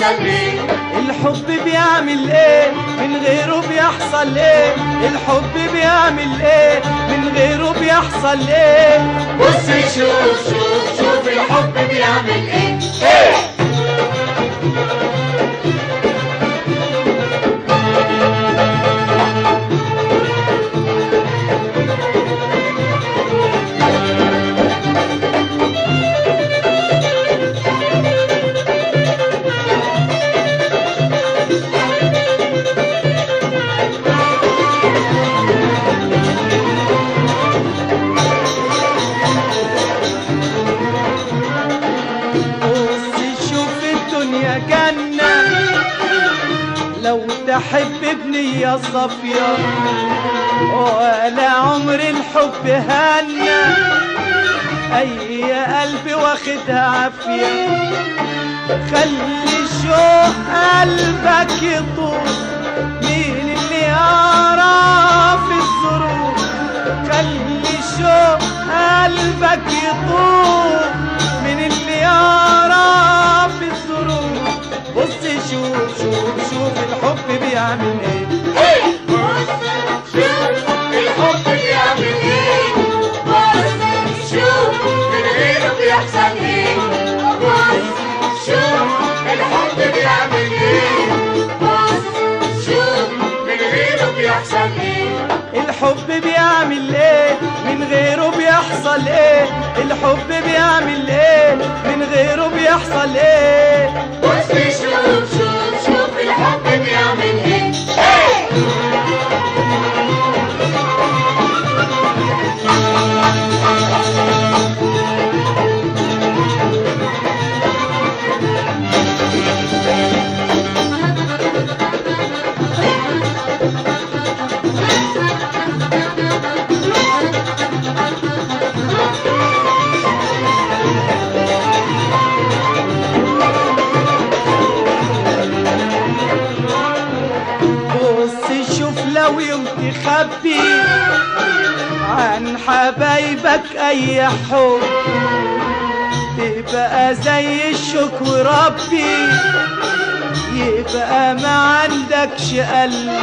بيحصل ايه الحب بيعمل ايه من غيره بيحصل ايه الحب بيعمل ايه من غيره بيحصل ايه بص شوف شوف شوف الحب بيعمل ايه بص شوف الدنيا جنة لو تحب بنية صافية ولا عمر الحب هنا أي قلب واخدها عافية خلي شوق قلبك يطول مين اللي يعرف الظروف خلي شوق قلبك يطول من اللي يعرف الظروف بص شوف شوف شوف الحب بيعمل ايه بص شوف الحب بيعمل ايه بص شوف من غيره بيحصل ايه بص شوف الحب بيعمل ايه بص شوف من غيره بيحصل ايه الحب بيعمل ايه من غيره بيحصل ايه الحب بيعمل ايه من غيره بيحصل ايه بص شوف شوف شوف الحب بيعمل ايه بص شوف لو يوم تخبي عن حبايبك اي حب تبقى زي الشوك وربي يبقى ما عندكش قلب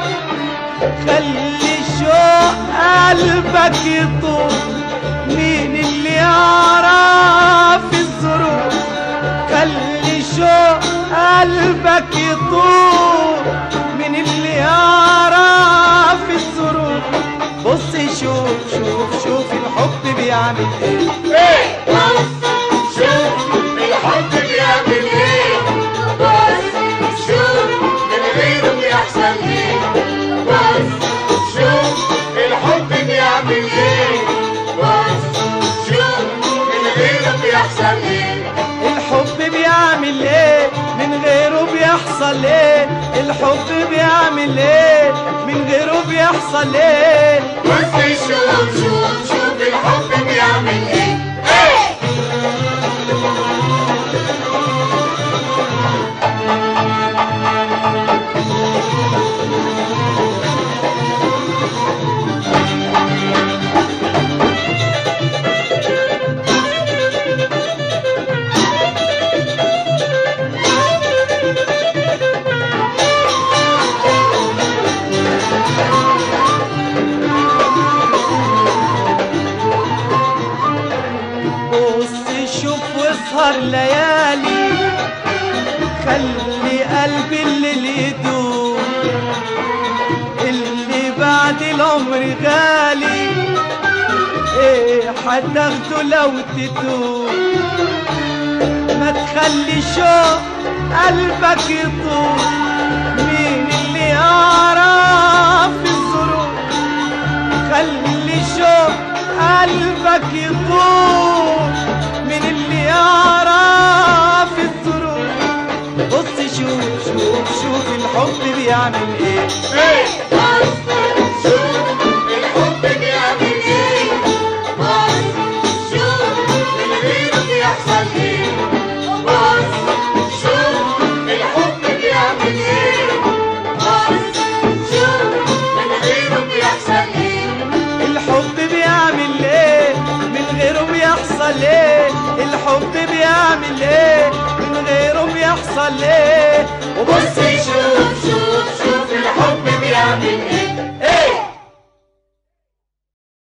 خلي شوق قلبك يطول مين اللي يعرف الظروف خلي شوق قلبك يطول مين اللي يعرف الظروف بص شوف شوف شوف الحب بيعمل ايه بص شوف الحب بيعمل ايه بص شوف من غيره بيحصل ايه بص شوف الحب بيعمل ايه بص شوف من غيره بيحصل ايه الحب بيعمل ايه من غيره بيحصل ايه الحب بيعمل ايه من غيره بيحصل ايه بص شوف شوف شوف الحب بيعمل ايه بص شوف واسهر ليالي خلي قلبي الليل يدوم اللي بعد العمر غالي ايه هتاخده لو تدوم ما تخلي شوق قلبك يطول مين اللي يعرف الظروف خلي شوق قلبك يطول من اللي يعرف الظروف بص شوف شوف شوف الحب بيعمل ايه بص شوف الحب بيعمل ايه بص شوف من غيره بيحصل ايه بص شوف الحب بيعمل ايه بص شوف من غيره بيحصل ايه الحب بيعمل ايه من غيره بيحصل ايه الحب بيعمل ايه من غيره بيحصل بيحصل ليه وبص بص شوف شوف شوف الحب بيعمل ايه